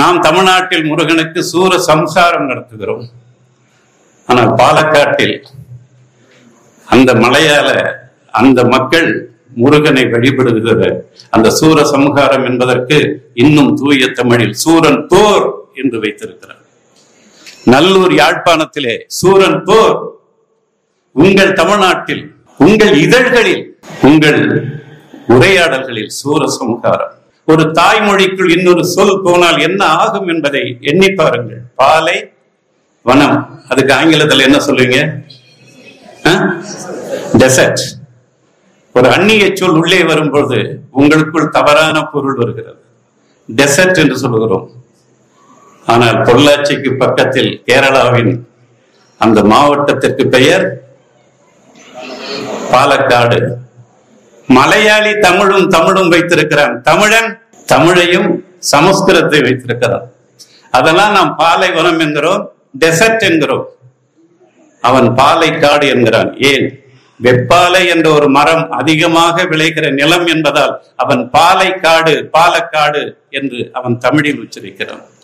நாம் தமிழ்நாட்டில் முருகனுக்கு சூர சம்சாரம் நடத்துகிறோம் ஆனால் பாலக்காட்டில் அந்த மலையால அந்த மக்கள் முருகனை வழிபடுகிற அந்த சூர சம்ஹாரம் என்பதற்கு இன்னும் தூய தமிழில் சூரன் போர் என்று வைத்திருக்கிறார் நல்லூர் யாழ்ப்பாணத்திலே சூரன் போர் உங்கள் தமிழ்நாட்டில் உங்கள் இதழ்களில் உங்கள் உரையாடல்களில் சூர சம்ஹாரம் ஒரு தாய்மொழிக்குள் இன்னொரு சொல் போனால் என்ன ஆகும் என்பதை எண்ணி பாருங்கள் பாலை வனம் அதுக்கு ஆங்கிலத்தில் என்ன சொல்லுவீங்க டெசர்ட் ஒரு அந்நிய சொல் உள்ளே வரும்பொழுது உங்களுக்குள் தவறான பொருள் வருகிறது டெசர்ட் என்று சொல்லுகிறோம் ஆனால் பொள்ளாச்சிக்கு பக்கத்தில் கேரளாவின் அந்த மாவட்டத்திற்கு பெயர் பாலக்காடு மலையாளி தமிழும் தமிழும் வைத்திருக்கிறான் தமிழன் தமிழையும் சமஸ்கிருதத்தை வைத்திருக்கிறான் அதெல்லாம் நாம் பாலைவனம் என்கிறோம் டெசர்ட் என்கிறோம் அவன் பாலைக்காடு என்கிறான் ஏன் வெப்பாலை என்ற ஒரு மரம் அதிகமாக விளைகிற நிலம் என்பதால் அவன் பாலைக்காடு பாலக்காடு என்று அவன் தமிழில் உச்சரிக்கிறான்